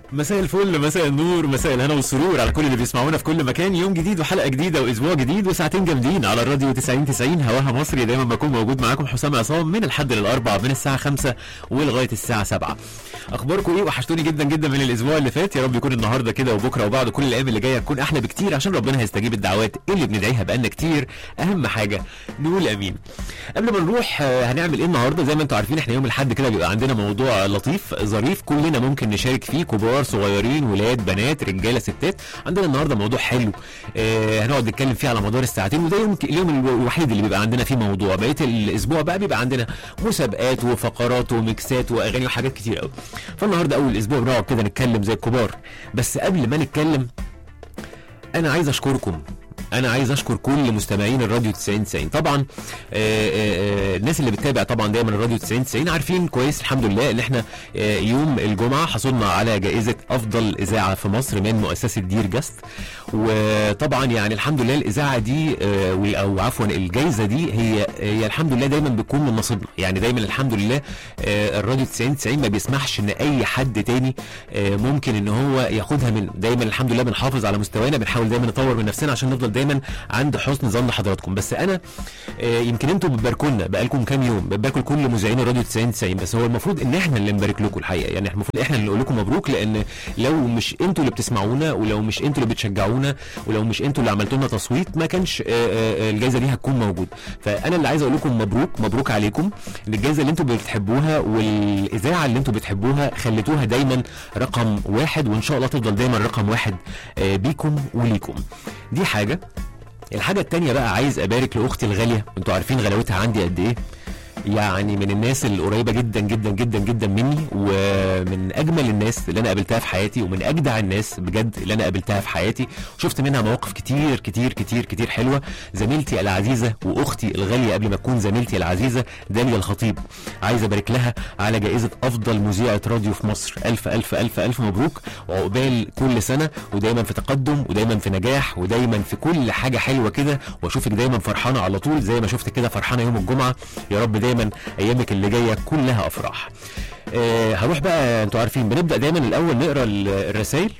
مساء الفل مساء النور مساء الهنا والسرور على كل اللي بيسمعونا في كل مكان يوم جديد وحلقه جديده واسبوع جديد وساعتين جامدين على الراديو 90 90 هواها مصري دايما بكون موجود معاكم حسام عصام من الحد للاربع من الساعه 5 ولغايه الساعه 7 اخباركم ايه وحشتوني جدا جدا من الاسبوع اللي فات يا رب يكون النهارده كده وبكره وبعد كل الايام اللي جايه تكون احلى بكتير عشان ربنا هيستجيب الدعوات اللي بندعيها بقالنا كتير اهم حاجه نقول امين قبل ما نروح آه، هنعمل ايه النهارده زي ما انتم عارفين احنا يوم الاحد كده بيبقى عندنا موضوع لطيف ظريف كلنا ممكن نشارك فيه كبار صغيرين ولاد بنات رجاله ستات عندنا النهارده موضوع حلو آه هنقعد نتكلم فيه على مدار الساعتين وده يمكن اليوم الوحيد اللي بيبقى عندنا فيه موضوع بقيه الاسبوع بقى بيبقى عندنا مسابقات وفقرات وميكسات واغاني وحاجات كتير قوي فالنهارده اول اسبوع بنقعد كده نتكلم زي الكبار بس قبل ما نتكلم انا عايز اشكركم انا عايز اشكر كل مستمعين الراديو 90 90 طبعا آه، آه، آه، الناس اللي بتتابع طبعا دايما الراديو 90 90 عارفين كويس الحمد لله ان احنا آه، يوم الجمعه حصلنا على جائزه افضل اذاعه في مصر من مؤسسه دير جاست وطبعا يعني الحمد لله الاذاعه دي آه، وال- او عفوا الجائزه دي هي هي الحمد لله دايما بتكون من نصيبنا يعني دايما الحمد لله آه، الراديو 90 90 ما بيسمحش ان اي حد تاني آه، ممكن ان هو ياخدها من دايما الحمد لله بنحافظ على مستوانا بنحاول دايما نطور من نفسنا عشان نفضل دايما عند حسن ظن حضراتكم بس انا آه، يمكن انتوا بتباركوا لنا بقالكم كام يوم بتباركوا لكل مذيعين الراديو 90 90 بس هو المفروض ان احنا اللي نبارك لكم الحقيقه يعني المفروض احنا اللي نقول لكم مبروك لان لو مش انتوا اللي بتسمعونا ولو مش انتوا اللي بتشجعونا ولو مش انتوا اللي عملتوا لنا تصويت ما كانش آه، آه، الجائزه دي هتكون موجوده فانا اللي عايز اقول لكم مبروك مبروك عليكم ان الجائزه اللي انتوا بتحبوها والاذاعه اللي انتوا بتحبوها خليتوها دايما رقم واحد وان شاء الله تفضل دايما رقم واحد آه، بيكم وليكم دي حاجه الحاجة التانية بقى عايز أبارك لأختي الغالية أنتوا عارفين غلاوتها عندي قد إيه يعني من الناس القريبة جدا جدا جدا جدا مني ومن أجمل الناس اللي أنا قابلتها في حياتي ومن أجدع الناس بجد اللي أنا قابلتها في حياتي شفت منها مواقف كتير كتير كتير كتير حلوة زميلتي العزيزة وأختي الغالية قبل ما تكون زميلتي العزيزة داليا الخطيب عايز أبارك لها على جائزة أفضل مذيعة راديو في مصر ألف ألف ألف ألف مبروك وعقبال كل سنة ودايما في تقدم ودايما في نجاح ودايما في كل حاجة حلوة كده واشوفك دايما فرحانة على طول زي ما شفت كده فرحانة يوم الجمعة يا رب دايما ايامك اللي جاية كلها افراح آه هروح بقى انتوا عارفين بنبدأ دايما الاول نقرا الرسائل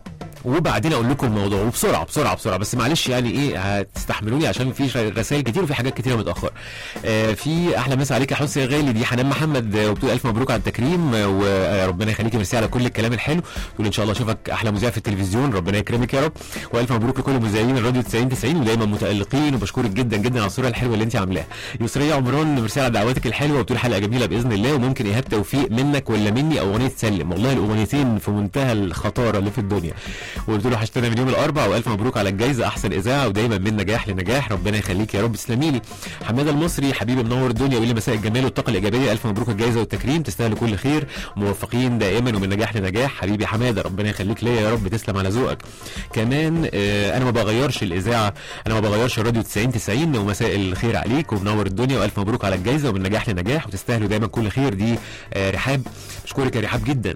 وبعدين اقول لكم الموضوع وبسرعه بسرعه بسرعه بس معلش يعني ايه هتستحملوني عشان في رسائل كتير وفي حاجات كتيره متاخر آه في احلى مسا عليك يا حسن يا غالي دي حنان محمد آه، وبتقول الف مبروك على التكريم آه، وربنا يخليكي ميرسي على كل الكلام الحلو تقول ان شاء الله اشوفك احلى مذيع في التلفزيون ربنا يكرمك يا رب والف مبروك لكل مذيعين الراديو 90 90 ودايما متالقين وبشكرك جدا جدا على الصوره الحلوه اللي انت عاملاها يسريه عمران ميرسي على دعواتك الحلوه وبتقول حلقه جميله باذن الله وممكن ايهاب توفيق منك ولا مني او اغنيه سلم والله الاغنيتين في منتهى الخطاره اللي في الدنيا وقلت له وحشتنا من يوم الاربعاء والف مبروك على الجائزه احسن اذاعه ودايما من نجاح لنجاح ربنا يخليك يا رب تسلمي لي حماده المصري حبيبي منور الدنيا ويقول لي مساء الجمال والطاقه الايجابيه الف مبروك الجائزه والتكريم تستاهلوا كل خير موفقين دائما ومن نجاح لنجاح حبيبي حماده ربنا يخليك ليا يا رب تسلم على ذوقك كمان آه انا ما بغيرش الاذاعه انا ما بغيرش الراديو 90 90 ومساء الخير عليك ومنور الدنيا والف مبروك على الجائزه ومن نجاح لنجاح وتستاهلوا دايما كل خير دي آه رحاب بشكرك يا رحاب جدا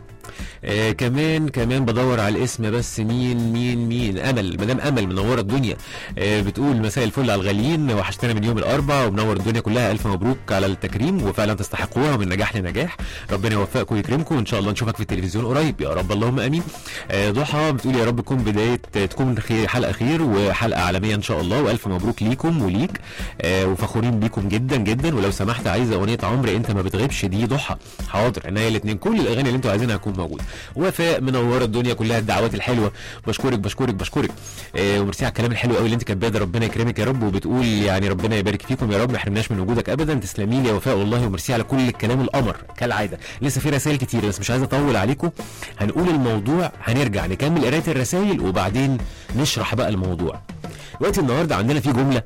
آه كمان كمان بدور على الاسم بس مين مين مين امل مدام امل منوره الدنيا آه بتقول مساء الفل على الغاليين وحشتنا من يوم الاربعاء ومنور الدنيا كلها الف مبروك على التكريم وفعلا تستحقوها من نجاح لنجاح ربنا يوفقكم ويكرمكم وان شاء الله نشوفك في التلفزيون قريب يا رب اللهم امين آه ضحى بتقول يا رب تكون بدايه تكون خير حلقه خير وحلقه عالميه ان شاء الله والف مبروك ليكم وليك آه وفخورين بيكم جدا جدا ولو سمحت عايزه اغنيه عمرو انت ما بتغيبش دي ضحى حاضر عينيا الاثنين كل الاغاني اللي انتوا عايزينها هتكون موجوده وفاء منوره الدنيا كلها الدعوات الحلوه بشكرك بشكرك بشكرك آه وميرسي على الكلام الحلو قوي اللي انت كاتباه ده ربنا يكرمك يا رب وبتقول يعني ربنا يبارك فيكم يا رب ما يحرمناش من وجودك ابدا تسلمي لي يا وفاء والله وميرسي على كل الكلام القمر كالعاده لسه في رسائل كتير بس مش عايز اطول عليكم هنقول الموضوع هنرجع نكمل قرايه الرسائل وبعدين نشرح بقى الموضوع دلوقتي النهارده عندنا في جمله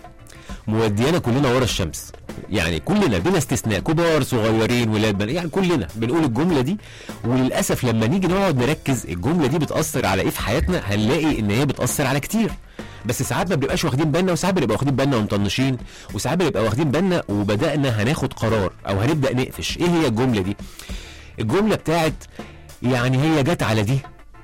موديانا كلنا ورا الشمس يعني كلنا بلا استثناء كبار صغيرين ولاد بنات يعني كلنا بنقول الجمله دي وللاسف لما نيجي نقعد نركز الجمله دي بتاثر على ايه في حياتنا هنلاقي ان هي بتاثر على كتير بس ساعات ما بنبقاش واخدين بالنا وساعات بنبقى واخدين بالنا ومطنشين وساعات بنبقى واخدين بالنا وبدانا هناخد قرار او هنبدا نقفش ايه هي الجمله دي الجمله بتاعت يعني هي جت على دي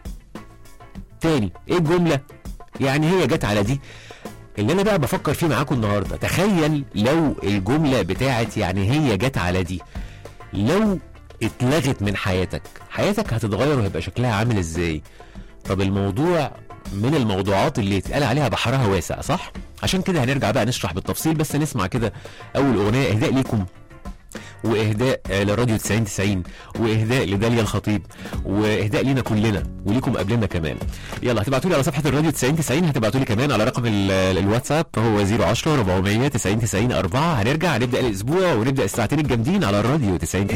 تاني ايه الجمله يعني هي جت على دي اللي انا بقى بفكر فيه معاكم النهارده تخيل لو الجمله بتاعت يعني هي جت على دي لو اتلغت من حياتك حياتك هتتغير وهيبقى شكلها عامل ازاي طب الموضوع من الموضوعات اللي يتقال عليها بحرها واسع صح عشان كده هنرجع بقى نشرح بالتفصيل بس نسمع كده اول اغنيه اهداء ليكم واهداء آه، لراديو 90 90 واهداء لداليا الخطيب واهداء لينا كلنا وليكم قبلنا كمان يلا هتبعتوا لي على صفحه الراديو 90 90 هتبعتوا لي كمان على رقم ال- الواتساب هو 010 400 90 90 4 هنرجع هنبدا الاسبوع ونبدا الساعتين الجامدين على الراديو 90 90